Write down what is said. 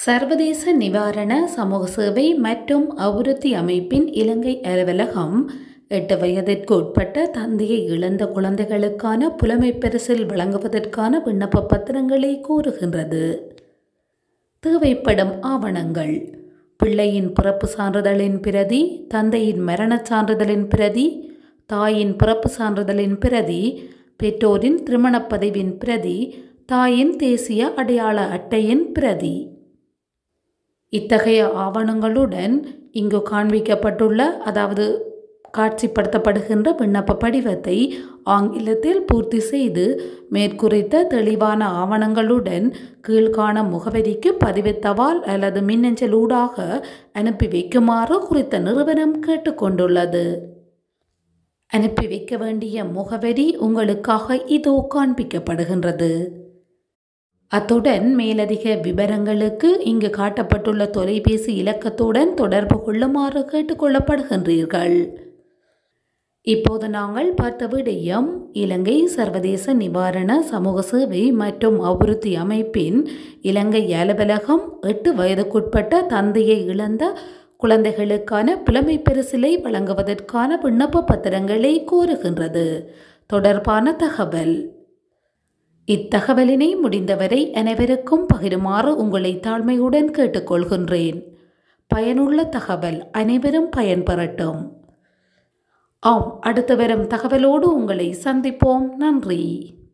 சர்வதேச நிவாரண சமூக சேவை மற்றும் அபிவிருத்தி அமைப்பின் இலங்கை அலுவலகம் எட்டு வயதிற்கு உட்பட்ட தந்தையை இழந்த குழந்தைகளுக்கான புலமைப் பரிசில் வழங்குவதற்கான விண்ணப்ப பத்திரங்களை கோருகின்றது தேவைப்படும் ஆவணங்கள் பிள்ளையின் பிறப்பு சான்றிதழின் பிரதி தந்தையின் மரணச் சான்றிதழின் பிரதி தாயின் பிறப்பு சான்றிதழின் பிரதி பெற்றோரின் திருமணப் பதிவின் பிரதி தாயின் தேசிய அடையாள அட்டையின் பிரதி இத்தகைய ஆவணங்களுடன் இங்கு காண்பிக்கப்பட்டுள்ள அதாவது காட்சிப்படுத்தப்படுகின்ற விண்ணப்ப படிவத்தை ஆங்கிலத்தில் பூர்த்தி செய்து மேற்குறித்த தெளிவான ஆவணங்களுடன் கீழ்காண முகவரிக்கு பதிவு தபால் அல்லது மின்னஞ்சல் ஊடாக அனுப்பி வைக்குமாறு குறித்த நிறுவனம் கேட்டுக்கொண்டுள்ளது அனுப்பி வைக்க வேண்டிய முகவரி உங்களுக்காக இதோ காண்பிக்கப்படுகின்றது அத்துடன் மேலதிக விவரங்களுக்கு இங்கு காட்டப்பட்டுள்ள தொலைபேசி இலக்கத்துடன் தொடர்பு கொள்ளுமாறு கேட்டுக்கொள்ளப்படுகின்றீர்கள் இப்போது நாங்கள் பார்த்த விடயம் இலங்கை சர்வதேச நிவாரண சமூக சேவை மற்றும் அபிவிருத்தி அமைப்பின் இலங்கை அலுவலகம் எட்டு வயதுக்குட்பட்ட தந்தையை இழந்த குழந்தைகளுக்கான புலமை பரிசிலை வழங்குவதற்கான விண்ணப்ப பத்திரங்களை கோருகின்றது தொடர்பான தகவல் இத்தகவலினை முடிந்தவரை அனைவருக்கும் பகிருமாறு உங்களை தாழ்மையுடன் கேட்டுக்கொள்கின்றேன் பயனுள்ள தகவல் அனைவரும் பயன்பெறட்டும் ஆம் அடுத்து வரும் தகவலோடு உங்களை சந்திப்போம் நன்றி